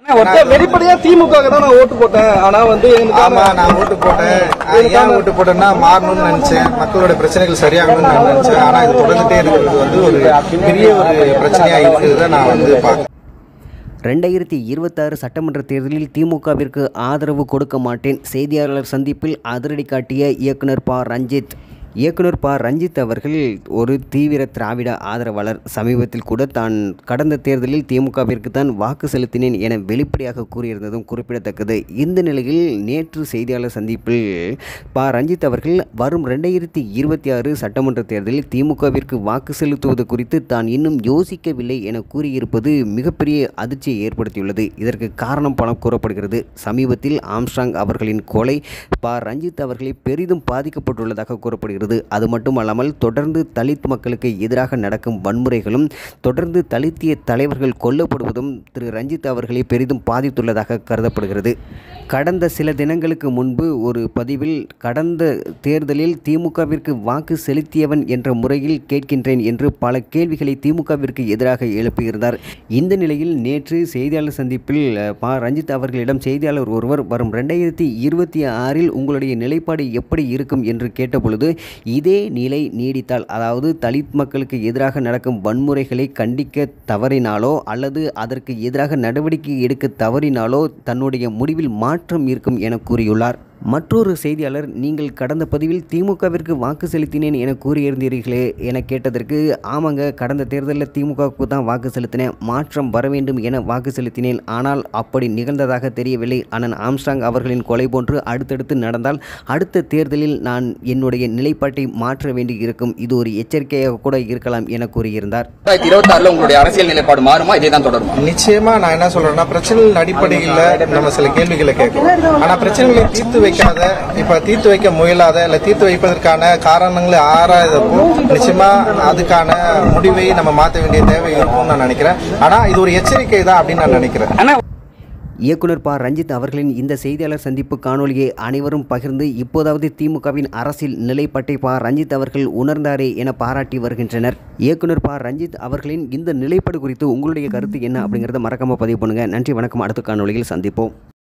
ஒருத்தர் வெளிப்படையா திமுக தான் நான் ஓட்டு போட்டேன் ஆனா வந்து ஆமா எங்களுக்கான நான் ஓட்டு போட்டேன் அது ஏன் ஓட்டு போட்டேன்னா மாறணும்னு நினைச்சேன் மக்களோட பிரச்சனைகள் சரியாகணும்னு நான் நினைச்சேன் ஆனா இது தொடர்ந்துட்டே இருக்கிறது வந்து ஒரு பெரிய ஒரு பிரச்சனையா இருக்கிறத நான் வந்து பார்க்கிறேன் ரெண்டாயிரத்தி இருபத்தாறு சட்டமன்ற தேர்தலில் திமுகவிற்கு ஆதரவு கொடுக்க மாட்டேன் செய்தியாளர் சந்திப்பில் அதிரடி காட்டிய இயக்குனர் ப ரஞ்சித் இயக்குனர் ப ரஞ்சித் அவர்கள் ஒரு தீவிர திராவிட ஆதரவாளர் சமீபத்தில் கூட தான் கடந்த தேர்தலில் திமுகவிற்கு தான் வாக்கு செலுத்தினேன் என வெளிப்படையாக கூறியிருந்ததும் குறிப்பிடத்தக்கது இந்த நிலையில் நேற்று செய்தியாளர் சந்திப்பில் ப ரஞ்சித் அவர்கள் வரும் ரெண்டாயிரத்தி இருபத்தி ஆறு சட்டமன்ற தேர்தலில் திமுகவிற்கு வாக்கு செலுத்துவது குறித்து தான் இன்னும் யோசிக்கவில்லை என கூறியிருப்பது மிகப்பெரிய அதிர்ச்சியை ஏற்படுத்தியுள்ளது இதற்கு காரணம் பல கூறப்படுகிறது சமீபத்தில் ஆம்ஸ்ட்ராங் அவர்களின் கொலை ப ரஞ்சித் அவர்களை பெரிதும் பாதிக்கப்பட்டுள்ளதாக கூறப்படுகிறது அது மட்டுமல்லாமல் தொடர்ந்து தலித் மக்களுக்கு எதிராக நடக்கும் வன்முறைகளும் தொடர்ந்து தலித்திய தலைவர்கள் கொல்லப்படுவதும் திரு ரஞ்சித் அவர்களை பெரிதும் பாதித்துள்ளதாக கருதப்படுகிறது கடந்த சில தினங்களுக்கு முன்பு ஒரு பதிவில் கடந்த தேர்தலில் திமுகவிற்கு வாக்கு செலுத்தியவன் என்ற முறையில் கேட்கின்றேன் என்று பல கேள்விகளை திமுகவிற்கு எதிராக எழுப்பியிருந்தார் இந்த நிலையில் நேற்று செய்தியாளர் சந்திப்பில் அஹ், ப ரஞ்சித் அவர்களிடம் செய்தியாளர் ஒருவர் வரும் ரெண்டாயிரத்தி இருபத்தி ஆறில் உங்களுடைய நிலைப்பாடு எப்படி இருக்கும் என்று கேட்டபொழுது இதே நிலை நீடித்தால் அதாவது தலித் மக்களுக்கு எதிராக நடக்கும் வன்முறைகளை கண்டிக்க தவறினாலோ அல்லது அதற்கு எதிராக நடவடிக்கை எடுக்க தவறினாலோ தன்னுடைய முடிவில் மாற்றம் இருக்கும் என கூறியுள்ளார் மற்றொரு செய்தியாளர் நீங்கள் கடந்த பதிவில் திமுகவிற்கு வாக்கு செலுத்தினேன் என கூறியிருந்தீர்களே என கேட்டதற்கு ஆமாங்க கடந்த தேர்தலில் திமுகவுக்கு தான் வாக்கு செலுத்தினேன் மாற்றம் வர வேண்டும் என வாக்கு செலுத்தினேன் ஆனால் அப்படி நிகழ்ந்ததாக தெரியவில்லை அண்ணன் ஆம்ஸ்டாங் அவர்களின் கொலை போன்று அடுத்தடுத்து நடந்தால் அடுத்த தேர்தலில் நான் என்னுடைய நிலைப்பாட்டை மாற்ற வேண்டி இருக்கும் இது ஒரு எச்சரிக்கையாக கூட இருக்கலாம் என கூறியிருந்தார் ரெண்டாயிரத்தி இருபத்தி ஆறுல உங்களுடைய அரசியல் நிலைப்பாடு மாறுமா இதே தான் தொடருமா நிச்சயமா நான் என்ன சொல்றேன்னா பிரச்சனைகளின் அடிப்படையில் நம்ம சில கேள்விகளை கேட்கணும் ஆனா பிரச்சனைகளை தீர்த்து வைக்காத இப்ப தீர்த்து வைக்க முயலாத இல்ல தீர்த்து வைப்பதற்கான காரணங்களை ஆராயதப்போ நிச்சயமா அதுக்கான முடிவை நம்ம மாற்ற வேண்டிய தேவை இருக்கும்னு நான் நினைக்கிறேன் ஆனா இது ஒரு எச்சரிக்கை தான் அப்படின்னு நான் நினைக்கிறேன் இயக்குனர் ப ரஞ்சித் அவர்களின் இந்த செய்தியாளர் சந்திப்பு காணொலியை அனைவரும் பகிர்ந்து இப்போதாவது திமுகவின் அரசியல் நிலைப்பாட்டை ப ரஞ்சித் அவர்கள் உணர்ந்தாரே என பாராட்டி வருகின்றனர் இயக்குனர் ப ரஞ்சித் அவர்களின் இந்த நிலைப்பாடு குறித்து உங்களுடைய கருத்து என்ன அப்படிங்கிறத மறக்காம பதிவு பண்ணுங்க நன்றி வணக்கம் அடுத்த காணொலியில் சந்திப்போம்